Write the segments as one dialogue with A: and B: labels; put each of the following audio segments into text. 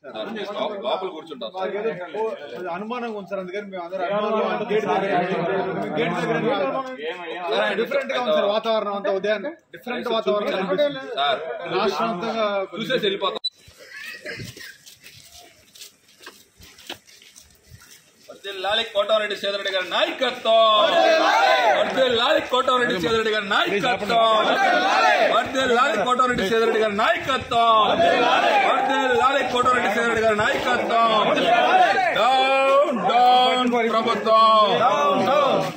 A: లోపల కూర్చుంటాం సార్.
B: మాకేదో ఓ- అది అనుమానంగా ఉంది సార్ అందుకని మేము అందరూ అభిమానులు గేట్ దగ్గర గేట్ దగ్గర డిఫరెంట్ గా ఉంది సార్ వాతావరణం అంతా ఉదయాన్నే డిఫరెంట్ వాతావరణం కనిపిస్తుంది.
A: సార్
B: రాష్ట్రం అంతగా
A: చూసేసి వెళ్ళిపోతాం లాలి కోటమరెడ్డి సేదరెడ్డి గారి నాయకత్వం లాలి కోటమరెడ్డి సేదరెడ్డి గారి నాయకత్వం లాలి కోటమరెడ్డి సేదరెడ్డి గారి నాయకత్వం లాలి కోటమరెడ్డి సేదరెడ్డి గారి నాయకత్వం డౌన్ డౌన్ ప్రభుత్వం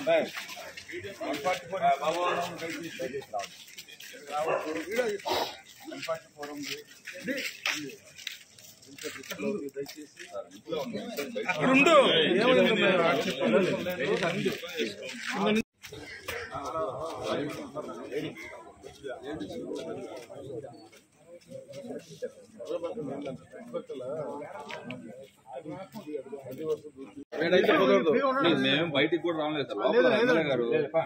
A: మేము బయటికి కూడా రావలేదు సార్ లోపల ఎమ్మెల్యే గారు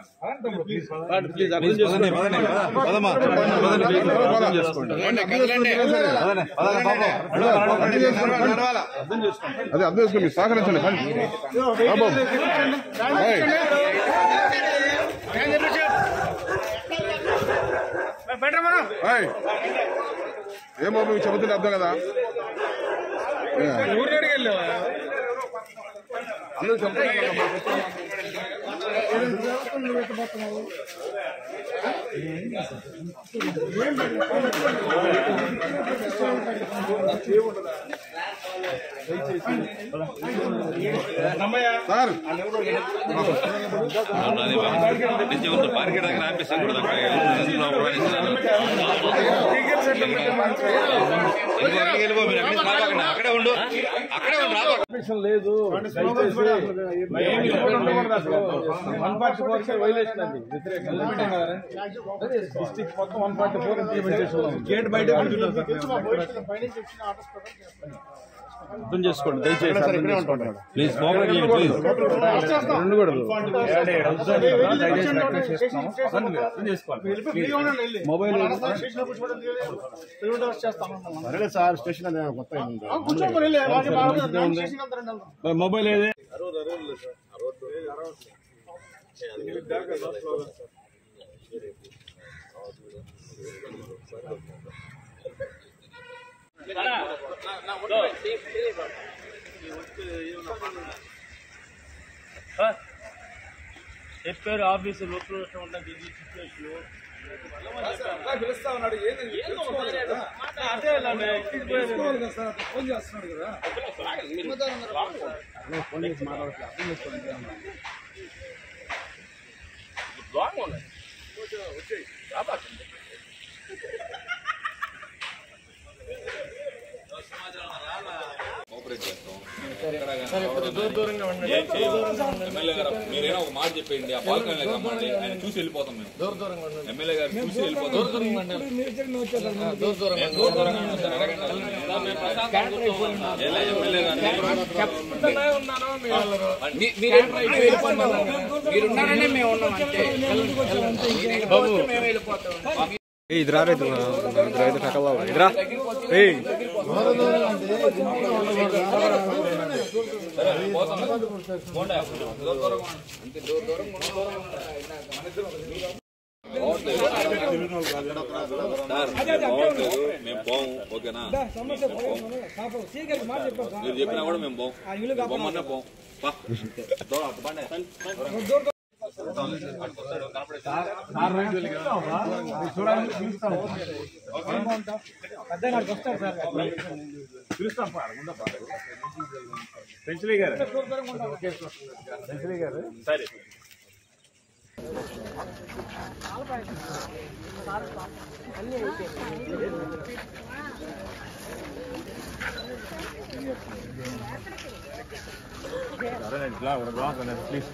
C: అదే అర్థం చేసుకోండి మీరు సహకరించండి కానీ బాబు ఏయ్. ఏయ్. ఏం బాబు మీకు చెబుతుంటే అర్థం కదా ఏ. అందరూ చెప్తున్నారు కదా, మాకు వస్తున్నాం. సార్
A: పార్కెట్ దగ్గర ఆపేసి కూడా అక్కడే ఉండు అక్కడే ఉండు రాబో
D: వన్ ఫార్టీ ఫోర్ వైలేషన్ అది డిస్టిక్ మొత్తం వన్ ఫార్టీ ఫోర్ ఇంప్లిమెంట్ చేసి
B: గేట్ బయట కూర్చుంటాం సార్
D: అర్థం చేసుకోండి దయచేసి ప్లీజ్ కోఆపరేట్ చేయండి ప్లీజ్ రెండు కూడా దయచేసి రిక్వెస్ట్ చేస్తున్నాము అర్థం మీరు అర్థం చేసుకోవాలి మొబైల్
C: సరే సార్ స్టేషన్ అదే కొత్త
D: మొబైల్ ఏదే
E: చెప్పారు ఆఫీసు లోపల ఉంటుంది ఇది సిచ్యువేషన్ అదే ఇలా నేను ఇంటికి పోయేది. లాంగ్ ఉన్నాయి
A: కోఆపరేట్ చేస్తాం ఎమ్మెల్యే గారు మీరైనా ఒక మాట చెప్పండి ఆ బాల్కనీ కమ్మండి ఆయన చూసి వెళ్ళిపోతాం మేము ఎమ్మెల్యే గారు చూసి వెళ్ళిపోతాం మేము దూర దూరంగా ఉన్నాం సార్, అడగండి. ఎలా ఎమ్మెల్యే గారు
F: మీరున్నారనే మేము ఉన్నాం అంతే బాబు మేము వెళ్ళిపోతాం
D: ఇదిరా రైతు ఇదిరా రైతు టకల్లా ఇదిరా ఏయ్
A: పోండి. దూర దూరంగా ఉండండి. సార్, బాగోట్లేదు. మేము పోము ఓకేనా మీరు చెప్పినా కూడా మేము పోం మీరు బొమ్మన్నా పోం పా. దూరం, అటు బండి.
D: పెన్సిలీ గారు పెన్సిలీ గారు సరే ప్లీజ్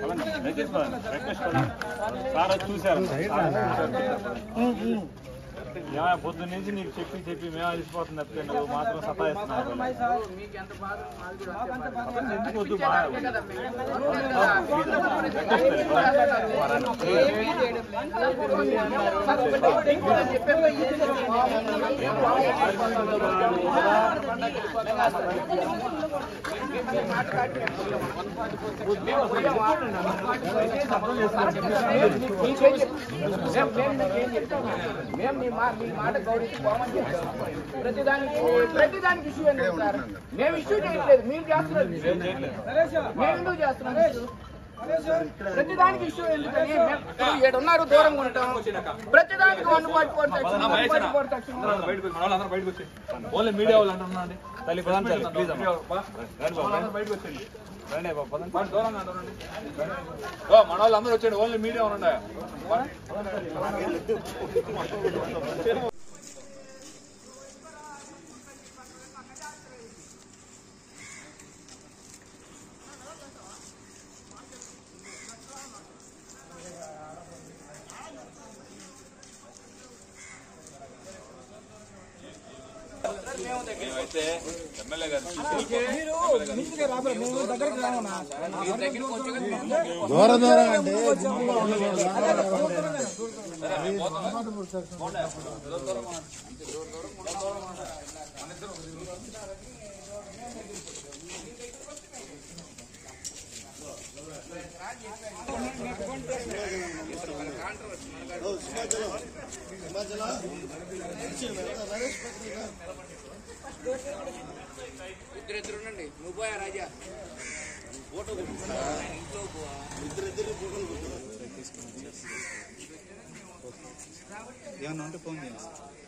D: సార్ చూశారు
E: ఏమయ్య, పొద్దున్న నుంచి నీకు చెప్పి చెప్పి మేము అలసిపోతుంది తప్పితే నువ్వు మాత్రం సతాయిస్తున్నావు
F: మీకు ఎంత బాధ మాది కూడా అంతే బాధ.
E: అతను ఎందుకు వద్దు
F: ఇచ్చే దానికే కదా మేము. మేము మీ మాట మీ మాట గౌరవించుకోమని చెప్పాము ప్రతిదానికి ప్రతిదానికి ఇష్యూ ఎందుకు సార్ మేము ఇష్యూ చేయట్లేదు మీరు చేస్తున్నారు issue. మేము ఎందుకు చేస్తున్నాం issue? ప్రతిదానికి ఇష్యూ ఎందుకని మేము ఇప్పుడు ఏడున్నారు దూరంగా ఉంటాం ప్రతిదానికి one point four section one point four section
A: బయటకు వచ్చి మన వాళ్ళందరూ బయటకు వచ్చి
E: ఓన్లీ మీడియా వాళ్ళు అంటున్నాండి తల్లి పదాం తల్లి ప్లీజ్ అమ్మా రండి బాబు
A: వాళ్ళందరూ బయటకు వచ్చేయండి
E: రండి బాబు పదండి
A: వాడు దూరంగా అంటారండి ఓ మన వాళ్ళందరూ వచ్చేయండి ఓన్లీ మీడియా ఉండండి మేమైతే ఎమ్మెల్యే గారు
B: దూరం దూరం అంటే
F: ఇద్దరిద్దరు ఉండండి నువ్వు పోయా రాజా
B: ఏమన్నా ఉంటే ఫోన్ చేయండి